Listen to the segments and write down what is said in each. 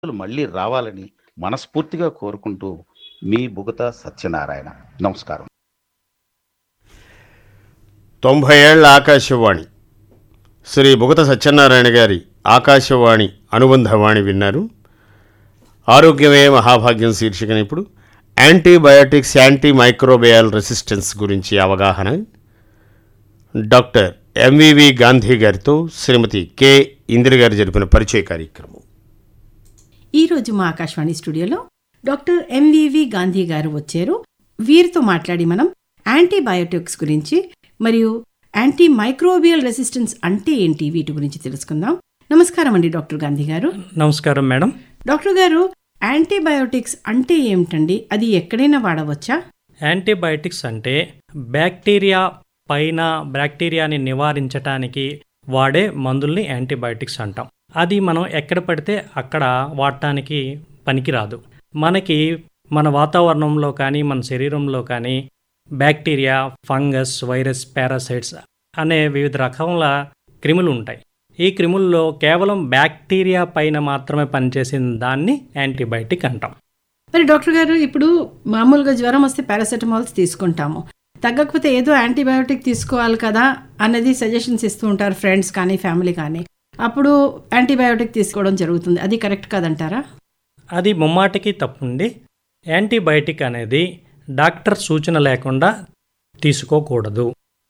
రోజులు మళ్ళీ రావాలని మనస్ఫూర్తిగా కోరుకుంటూ మీ బుగత సత్యనారాయణ నమస్కారం తొంభై ఏళ్ల ఆకాశవాణి శ్రీ బుగత సత్యనారాయణ గారి ఆకాశవాణి అనుబంధవాణి విన్నారు ఆరోగ్యమే మహాభాగ్యం శీర్షికన ఇప్పుడు యాంటీబయాటిక్స్ యాంటీ మైక్రోబియల్ రెసిస్టెన్స్ గురించి అవగాహన డాక్టర్ ఎంవివి గాంధీ గారితో శ్రీమతి కె ఇందిర గారు జరిపిన పరిచయ కార్యక్రమం ఈ రోజు మా ఆకాశవాణి స్టూడియోలో డాక్టర్ ఎంవివి గాంధీ గారు వచ్చారు వీరితో మాట్లాడి మనం యాంటీబయోటిక్స్ గురించి మరియు యాంటీ మైక్రోబియల్ రెసిస్టెన్స్ అంటే ఏంటి వీటి గురించి తెలుసుకుందాం నమస్కారం అండి డాక్టర్ గాంధీ గారు నమస్కారం మేడం డాక్టర్ గారు యాంటీబయోటిక్స్ అంటే ఏమిటండి అది ఎక్కడైనా వాడవచ్చా యాంటీబయాటిక్స్ అంటే బ్యాక్టీరియా పైన బ్యాక్టీరియాని నివారించటానికి వాడే మందుల్ని యాంటీబయాటిక్స్ అంటాం అది మనం ఎక్కడ పడితే అక్కడ వాడటానికి పనికిరాదు మనకి మన వాతావరణంలో కానీ మన శరీరంలో కానీ బ్యాక్టీరియా ఫంగస్ వైరస్ పారాసైట్స్ అనే వివిధ రకాల క్రిములు ఉంటాయి ఈ క్రిముల్లో కేవలం బ్యాక్టీరియా పైన మాత్రమే పనిచేసిన దాన్ని యాంటీబయాటిక్ అంటాం మరి డాక్టర్ గారు ఇప్పుడు మామూలుగా జ్వరం వస్తే పారాసెటమాల్స్ తీసుకుంటాము తగ్గకపోతే ఏదో యాంటీబయోటిక్ తీసుకోవాలి కదా అన్నది సజెషన్స్ ఇస్తూ ఉంటారు ఫ్రెండ్స్ కానీ ఫ్యామిలీ కానీ అప్పుడు యాంటీబయోటిక్ తీసుకోవడం జరుగుతుంది అది కరెక్ట్ కాదంటారా అది ముమ్మాటికి తప్పుండి యాంటీబయాటిక్ అనేది డాక్టర్ సూచన లేకుండా తీసుకోకూడదు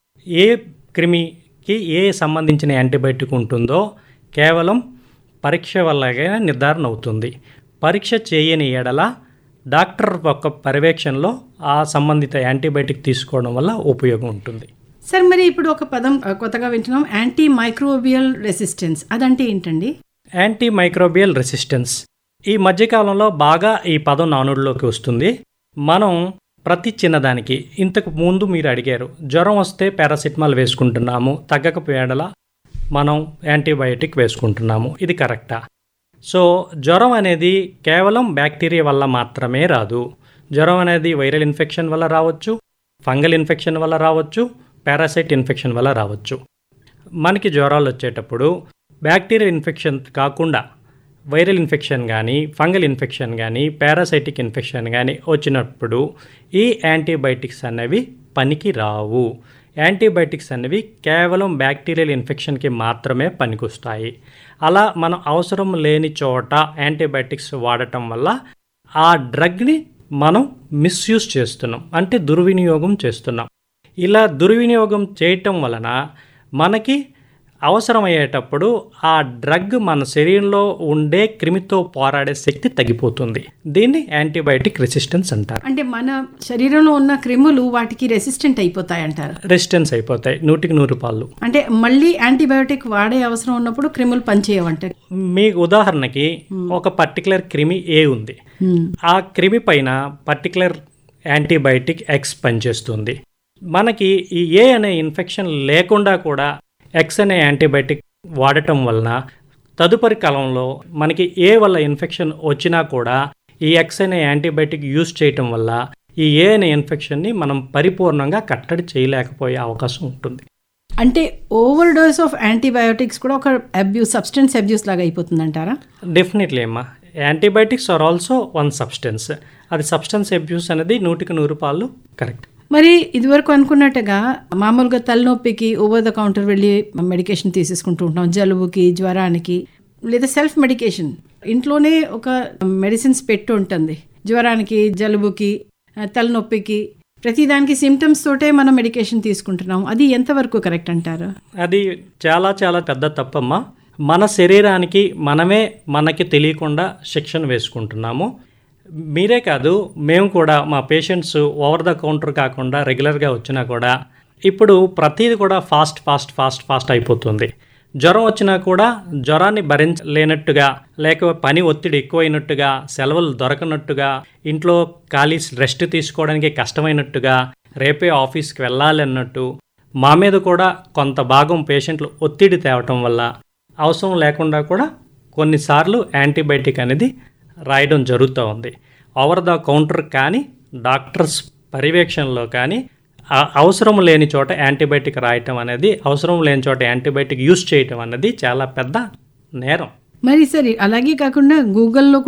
ఏ క్రిమికి ఏ సంబంధించిన యాంటీబయాటిక్ ఉంటుందో కేవలం పరీక్ష వల్లగా నిర్ధారణ అవుతుంది పరీక్ష చేయని ఎడల డాక్టర్ యొక్క పర్యవేక్షణలో ఆ సంబంధిత యాంటీబయాటిక్ తీసుకోవడం వల్ల ఉపయోగం ఉంటుంది సార్ మరి ఇప్పుడు ఒక పదం ఆ, కొత్తగా వింటున్నాం యాంటీ మైక్రోబియల్ రెసిస్టెన్స్ అదంటే ఏంటండి యాంటీ మైక్రోబియల్ రెసిస్టెన్స్ ఈ మధ్యకాలంలో బాగా ఈ పదం నానుడిలోకి వస్తుంది మనం ప్రతి చిన్నదానికి ఇంతకు ముందు మీరు అడిగారు జ్వరం వస్తే పారాసిటమాల్ వేసుకుంటున్నాము తగ్గకపోయేడలా మనం యాంటీబయాటిక్ వేసుకుంటున్నాము ఇది కరెక్టా సో జ్వరం అనేది కేవలం బ్యాక్టీరియా వల్ల మాత్రమే రాదు జ్వరం అనేది వైరల్ ఇన్ఫెక్షన్ వల్ల రావచ్చు ఫంగల్ ఇన్ఫెక్షన్ వల్ల రావచ్చు పారాసైట్ ఇన్ఫెక్షన్ వల్ల రావచ్చు మనకి జ్వరాలు వచ్చేటప్పుడు బ్యాక్టీరియా ఇన్ఫెక్షన్ కాకుండా వైరల్ ఇన్ఫెక్షన్ కానీ ఫంగల్ ఇన్ఫెక్షన్ కానీ పారాసైటిక్ ఇన్ఫెక్షన్ కానీ వచ్చినప్పుడు ఈ యాంటీబయాటిక్స్ అనేవి పనికి రావు యాంటీబయాటిక్స్ అనేవి కేవలం బ్యాక్టీరియల్ ఇన్ఫెక్షన్కి మాత్రమే పనికొస్తాయి అలా మనం అవసరం లేని చోట యాంటీబయాటిక్స్ వాడటం వల్ల ఆ డ్రగ్ని మనం మిస్యూజ్ చేస్తున్నాం అంటే దుర్వినియోగం చేస్తున్నాం ఇలా దుర్వినియోగం చేయటం వలన మనకి అవసరమయ్యేటప్పుడు ఆ డ్రగ్ మన శరీరంలో ఉండే క్రిమితో పోరాడే శక్తి తగ్గిపోతుంది దీన్ని యాంటీబయాటిక్ రెసిస్టెన్స్ అంటారు అంటే మన శరీరంలో ఉన్న క్రిములు వాటికి రెసిస్టెంట్ అయిపోతాయి అంటారు రెసిస్టెన్స్ అయిపోతాయి నూటికి నూరు పాళ్ళు అంటే మళ్ళీ యాంటీబయోటిక్ వాడే అవసరం ఉన్నప్పుడు క్రిములు పనిచేయవంటారు మీకు ఉదాహరణకి ఒక పర్టికులర్ క్రిమి ఏ ఉంది ఆ క్రిమి పైన పర్టికులర్ యాంటీబయాటిక్ ఎక్స్ పనిచేస్తుంది మనకి ఈ ఏ అనే ఇన్ఫెక్షన్ లేకుండా కూడా ఎక్స్ అనే యాంటీబయాటిక్ వాడటం వలన తదుపరి కాలంలో మనకి ఏ వల్ల ఇన్ఫెక్షన్ వచ్చినా కూడా ఈ ఎక్స్ అనే యాంటీబయాటిక్ యూజ్ చేయటం వల్ల ఈ ఏ అనే ఇన్ఫెక్షన్ని మనం పరిపూర్ణంగా కట్టడి చేయలేకపోయే అవకాశం ఉంటుంది అంటే ఓవర్ డోస్ ఆఫ్ యాంటీబయోటిక్స్ కూడా ఒక అబ్యూస్ సబ్స్టెన్స్ అబ్యూస్ లాగా అయిపోతుందంటారా డెఫినెట్లీ అమ్మా antibiotics are also one substance అది సబ్స్టెన్స్ అబ్యూస్ అనేది నూటికి నూరు పాలు కరెక్ట్ మరి ఇదివరకు అనుకున్నట్టుగా మామూలుగా తలనొప్పికి ఓవర్ ద కౌంటర్ వెళ్ళి మెడికేషన్ తీసేసుకుంటూ ఉంటాం జలుబుకి జ్వరానికి లేదా సెల్ఫ్ మెడికేషన్ ఇంట్లోనే ఒక మెడిసిన్స్ పెట్టి ఉంటుంది జ్వరానికి జలుబుకి ఆ, తలనొప్పికి ప్రతిదానికి సిమ్టమ్స్ తోటే మనం మెడికేషన్ తీసుకుంటున్నాం అది ఎంతవరకు కరెక్ట్ అంటారు అది చాలా చాలా పెద్ద తప్పమ్మా మన శరీరానికి మనమే మనకి తెలియకుండా శిక్షణ వేసుకుంటున్నాము మీరే కాదు మేము కూడా మా పేషెంట్స్ ఓవర్ ద కౌంటర్ కాకుండా రెగ్యులర్గా వచ్చినా కూడా ఇప్పుడు ప్రతిది కూడా ఫాస్ట్ ఫాస్ట్ ఫాస్ట్ ఫాస్ట్ అయిపోతుంది జ్వరం వచ్చినా కూడా జ్వరాన్ని భరించలేనట్టుగా లేక పని ఒత్తిడి ఎక్కువైనట్టుగా సెలవులు దొరకనట్టుగా ఇంట్లో ఖాళీ రెస్ట్ తీసుకోవడానికి కష్టమైనట్టుగా రేపే ఆఫీస్కి వెళ్ళాలి అన్నట్టు మా మీద కూడా కొంత భాగం పేషెంట్లు ఒత్తిడి తేవటం వల్ల అవసరం లేకుండా కూడా కొన్నిసార్లు యాంటీబయాటిక్ అనేది రాయడం జరుగుతూ ఉంది ఓవర్ ద కౌంటర్ కానీ డాక్టర్స్ పర్యవేక్షణలో కానీ ఆ అవసరం లేని చోట యాంటీబయాటిక్ రాయటం అనేది అవసరం లేని చోట యాంటీబయాటిక్ యూస్ చేయటం అనేది చాలా పెద్ద నేరం మరి సరే అలాగే కాకుండా గూగుల్లో